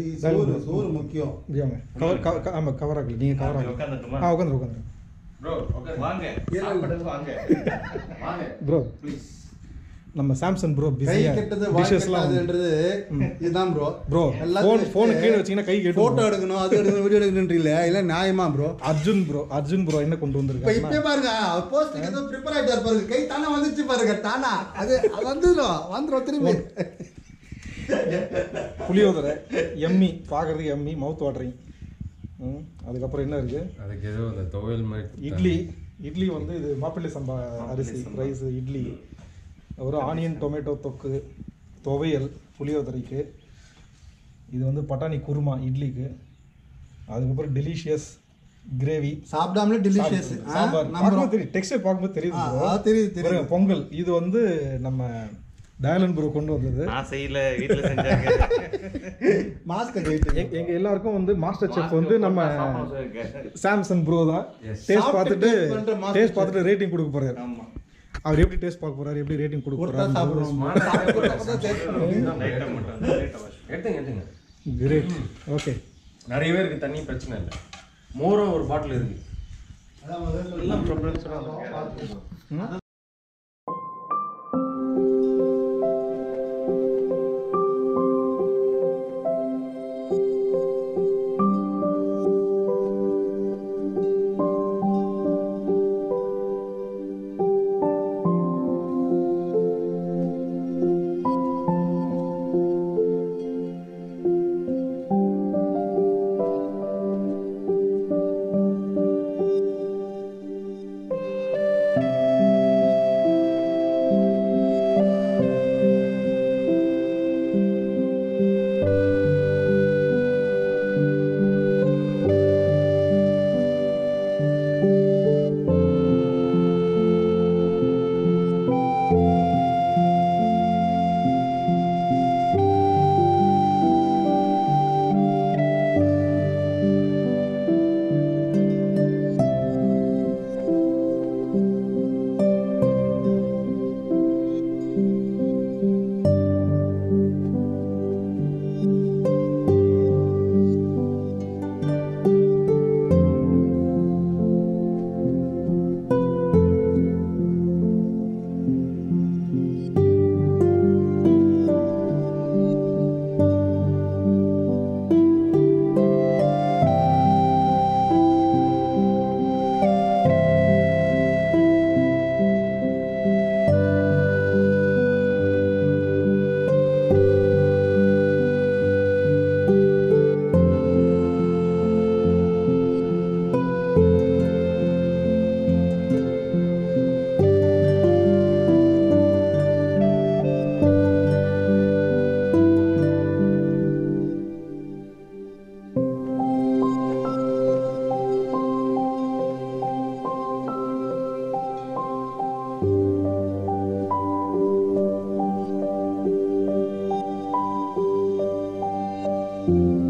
Ready சோறு சோறு முக்கியம் இப்படியாங்க கவர் கவர் ஆமாம் கவர் ஆகல நீங்கள் கவர் ஆகல உட்காந்துட்டுமா ஆ உட்காந்துரு உட்காந்துரு ப்ரோ ஓகே வாங்க சாப்பிடுங்க வாங்க வாங்க ப்ரோ ப்ளீஸ் நம்ம சாம்சங் ப்ரோ கை பிஸியாக கெட்டது வாய் டிஷஸ்லாம் கெட்டாதுன்றது இதுதான் ப்ரோ ப்ரோ ஃபோன் ஃபோனு கீழே வச்சீங்கன்னா கை போட்டோ கேட்டு எடுக்கணும் அது எடுக்கணும் வீடியோ எடுக்கணுன்றீங்களே இல்ல நியாயமா bro Arjun bro Arjun bro என்ன கொண்டு இப்ப வந்திருக்காங்க இப்பயே பாருங்க போஸ்ட் ஏதோ ப்ரிப்பேர் ஆயிட்டாரு பாருங்க கை தானே வந்துச்சு பாருங்க தானா அது அது வந்துடும் வந்துடும் திரும்பி புளியோதரை எம்மி பார்க்கறதுக்கு எம்மி மவுத் வாட்டரிங் ம் அதுக்கப்புறம் என்ன இருக்குது அதுக்கு ஏதோ அந்த துவையல் மாதிரி இட்லி இட்லி வந்து இது மாப்பிள்ளை சம்பா அரிசி ரைஸ் இட்லி ஒரு ஆனியன் டொமேட்டோ தொக்கு துவையல் புளியோதரைக்கு இது வந்து பட்டாணி குருமா இட்லிக்கு அதுக்கப்புறம் டெலிஷியஸ் கிரேவி சாப்பிடாமலே டெலிஷியஸ் சாம்பார் பார்க்கும்போது தெரியும் டெக்ஸ்டர் பார்க்கும்போது தெரியுது ஆ, bro. ஆ, தெரியுது, தெரியுது. பாருங்க, பொங்கல் இது வந்து நம்ம டயலன் ப்ரோ கொண்டு வந்தது நான் செய்யல வீட்டுல செஞ்சாங்க மாஸ்க் கைட்டு எங்க- எங்க எல்லாருக்கும் வந்து மாஸ்டர் செஃப் வந்து நம்ம சாப்பாடு இருக்கு. சாம்சங் ப்ரோ தான் Yes. டேஸ்ட் சாப்பிட்டு பார்த்துட்டு taste பண்ற master டேஸ்ட் பார்த்துட்டு ரேட்டிங் கொடுக்க போறாரு ஆமா அவர் எப்படி டேஸ்ட் பார்க்க போறாரு எப்படி ரேட்டிங் கொடுக்க கொடுத்தா போறாரு சாப்பிடுவோம் சாப்பிட்டு அப்புறம் தான் taste பண்ணுவோம். லைட்டா மட்டும் லைட்டா வாஷ் எடுத்துங்க எடுத்துங்க கிரேட் ஓகே நிறைய பேருக்கு தண்ணி பிரச்சனை இல்லை மோரும் ஒரு பாட்டில் இருக்கு அதான் முதல்ல எல்லாம் ப்ராப்ளம்ஸ் thank you